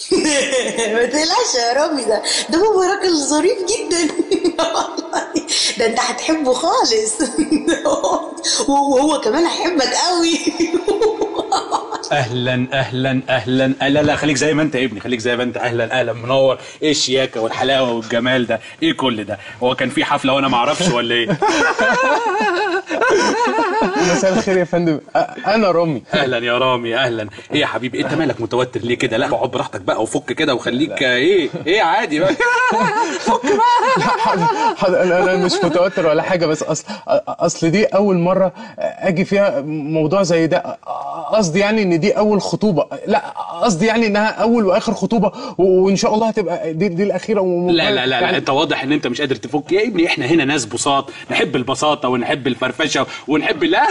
ما تقلقش يا رامي ده ده بابا راجل ظريف جدا والله ده انت هتحبه خالص وهو كمان هيحبك قوي اهلا اهلا اهلا لا لا خليك زي ما انت يا ابني خليك زي ما انت اهلا اهلا منور ايه الشياكه والحلاوه والجمال ده ايه كل ده هو كان في حفله وانا ما اعرفش ولا ايه مساء الخير يا فندم أ- انا رامي اهلا يا رامي اهلا ايه يا حبيبي انت مالك متوتر ليه كده لا اقعد براحتك بقى وفك كده وخليك ايه ايه عادي بقى حاضر حاضر انا أنا مش متوتر ولا حاجه بس اصل اصل دي اول مره اجي فيها موضوع زي ده قصدي يعني ان دي اول خطوبه لا قصدي يعني انها اول واخر خطوبه و- وان شاء الله هتبقى دي, دي الاخيره وم- لا لا لا, لا يعني انت واضح ان انت مش قادر تفك يا ابني احنا هنا ناس بساط نحب البساطه ونحب الفرفشه ونحب لا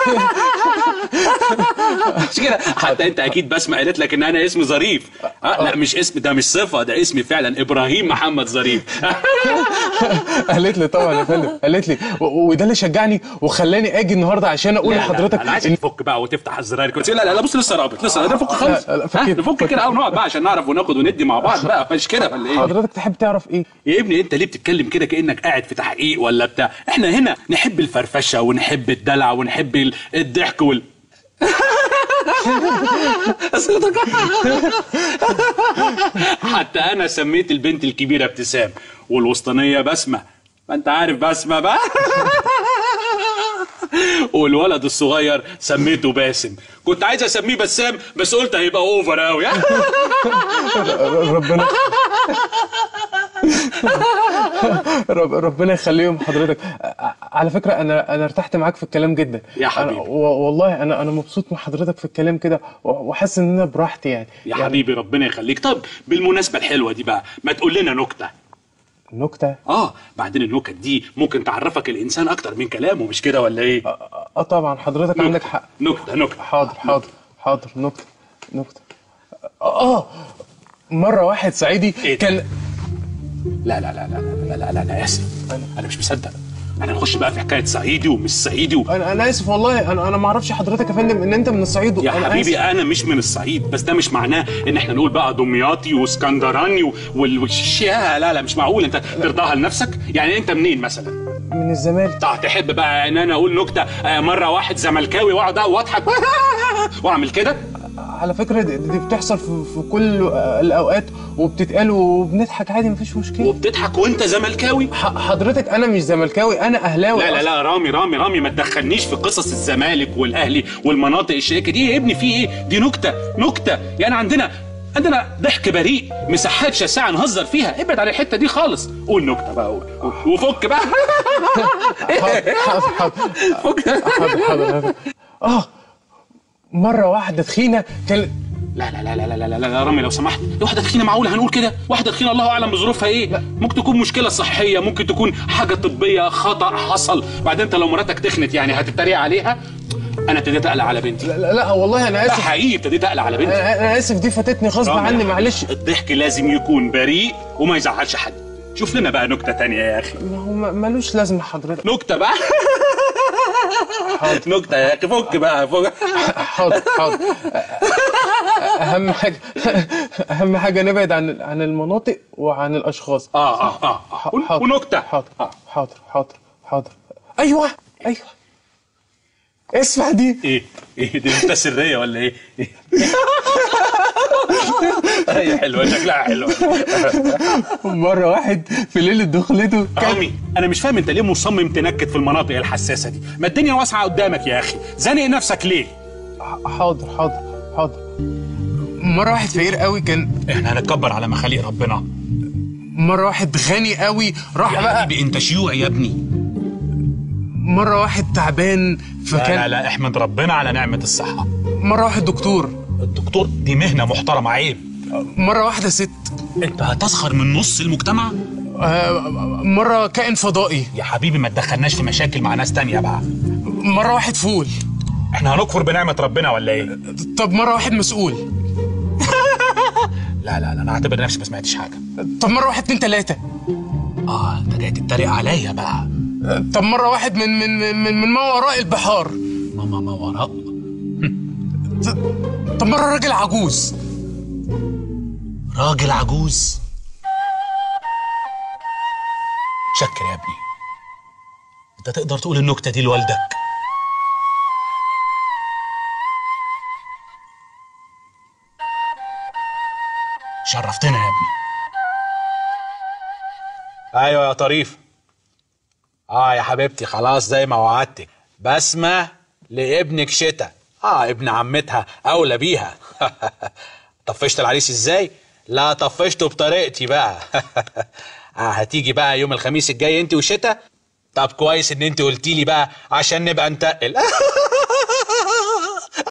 مش كده حتى انت اكيد بسمع قالت لك ان انا اسمي ظريف أه لا مش اسم ده مش صفه ده اسمي فعلا ابراهيم محمد ظريف قالت لي طبعا يا فندم قالت لي و- وده اللي شجعني وخلاني اجي النهارده عشان اقول لا لا لحضرتك لا انا عايزك إن- تفك بقى وتفتح الزراير كنت لا لا لا بص لسه رابط لسه ده فك خالص لا، لا، ها، فكيت، نفك فكيت. كده او نقعد بقى عشان نعرف وناخد وندي مع بعض بقى مش كده ولا ايه حضرتك تحب تعرف ايه يا ابني انت ليه بتتكلم كده كانك قاعد في تحقيق ولا بتاع احنا هنا نحب الفرفشه ونحب الدلع ونحب ال- الضحك وال حتى انا سميت البنت الكبيره ابتسام والوسطانيه بسمه ما انت عارف بسمه بقى والولد الصغير سميته باسم كنت عايز اسميه بسام بس قلت هيبقى اوفر قوي ربنا رب ربنا يخليهم حضرتك على فكره انا انا ارتحت معاك في الكلام جدا يا حبيبي. أنا و- والله انا انا مبسوط من حضرتك في الكلام كده و- وحاسس ان انا براحتي يعني يا يعني حبيبي ربنا يخليك طب بالمناسبه الحلوه دي بقى ما تقول لنا نكته نكته اه بعدين النكت دي ممكن تعرفك الانسان اكتر من كلامه مش كده ولا ايه اه طبعا حضرتك عندك حق نكته نكته حاضر حاضر حاضر نكته نكته اه مره واحد صعيدي إيه ده؟ كان لا لا لا لا لا لا لا, لا اسف انا مش مصدق احنا نخش بقى في حكايه صعيدي ومش صعيدي و... انا انا اسف والله انا انا ما اعرفش حضرتك يا فندم ان انت من الصعيد يا أنا حبيبي آسف. انا مش من الصعيد بس ده مش معناه ان احنا نقول بقى دمياطي واسكندراني و- وال والش- لا لا لا مش معقول انت ترضاها لنفسك يعني انت منين مثلا من الزمالك طب تحب بقى ان انا اقول نكته آه، مره واحد زملكاوي واقعد واضحك واعمل كده على فكره دي, دي بتحصل في, في كل آه، الاوقات وبتتقال وبنضحك عادي مفيش مشكله وبتضحك وانت زملكاوي ح- حضرتك انا مش زملكاوي انا اهلاوي لا لا أصلاً. لا رامي رامي رامي ما تدخلنيش في قصص الزمالك والاهلي والمناطق الشائكه دي يا ابني في ايه دي نكته نكته يعني عندنا عندنا ضحك بريء مساحات شاسعه نهزر فيها ابعد عن الحته دي خالص قول نكته بقى قول قول. وفك بقى حاضر حاضر حاضر حاضر حاضر حاضر. اه مره واحده تخينه كان لا لا لا لا لا لا لا لا رامي لو سمحت دي واحده تخينه معقوله هنقول كده واحده تخينه الله اعلم بظروفها ايه ممكن تكون مشكله صحيه ممكن تكون حاجه طبيه خطا حصل بعدين انت لو مراتك تخنت يعني هتتريق عليها انا ابتديت اقلق على بنتي لا, لا, لا والله انا لا اسف حقيقي ابتديت اقلق على بنتي انا أنا اسف دي فاتتني غصب رامي، عني معلش الضحك لازم يكون بريء وما يزعلش حد شوف لنا بقى نكته تانية يا اخي ما هو م- ملوش لازمه حضرتك نكته بقى نكته يا اخي فك بقى فك حاضر حاضر اهم حاجه اهم حاجه نبعد عن عن المناطق وعن الاشخاص اه اه اه, آه. ون- حاضر. ونكته حاضر آه. حاضر حاضر حاضر ايوه ايوه اسمع دي ايه ايه دي نكته سريه ولا ايه هي حلوه شكلها حلوه مره واحد في ليله دخلته كان رامي انا مش فاهم انت ليه مصمم تنكد في المناطق الحساسه دي ما الدنيا واسعه قدامك يا اخي زانق نفسك ليه حاضر حاضر حاضر مره واحد فقير قوي كان احنا هنتكبر على مخاليق ربنا مره واحد غني قوي راح يا بقى حبيبي انت شيوعي يا ابني مره واحد تعبان لا لا فكان لا احمد ربنا على نعمه الصحه مره واحد دكتور الدكتور دي مهنه محترمه عيب مره واحده ست انت هتسخر من نص المجتمع آه، مره كائن فضائي يا حبيبي ما تدخلناش في مشاكل مع ناس تانية بقى مره واحد فول احنا هنكفر بنعمه ربنا ولا ايه طب مره واحد مسؤول لا لا لا انا هعتبر نفسي ما سمعتش حاجه طب مره واحد اتنين تلاته اه انت جاي تتريق عليا بقى طب مره واحد من من من, من ما وراء البحار ماما ما وراء طب مره راجل عجوز راجل عجوز شكر يا ابني انت تقدر تقول النكته دي لوالدك شرفتنا يا ابني ايوه يا طريف اه يا حبيبتي خلاص زي ما وعدتك بسمة لابنك شتا اه ابن عمتها اولى بيها طفشت العريس ازاي لا طفشته بطريقتي بقى آه هتيجي بقى يوم الخميس الجاي انت وشتا طب كويس ان انت قلتي لي بقى عشان نبقى نتقل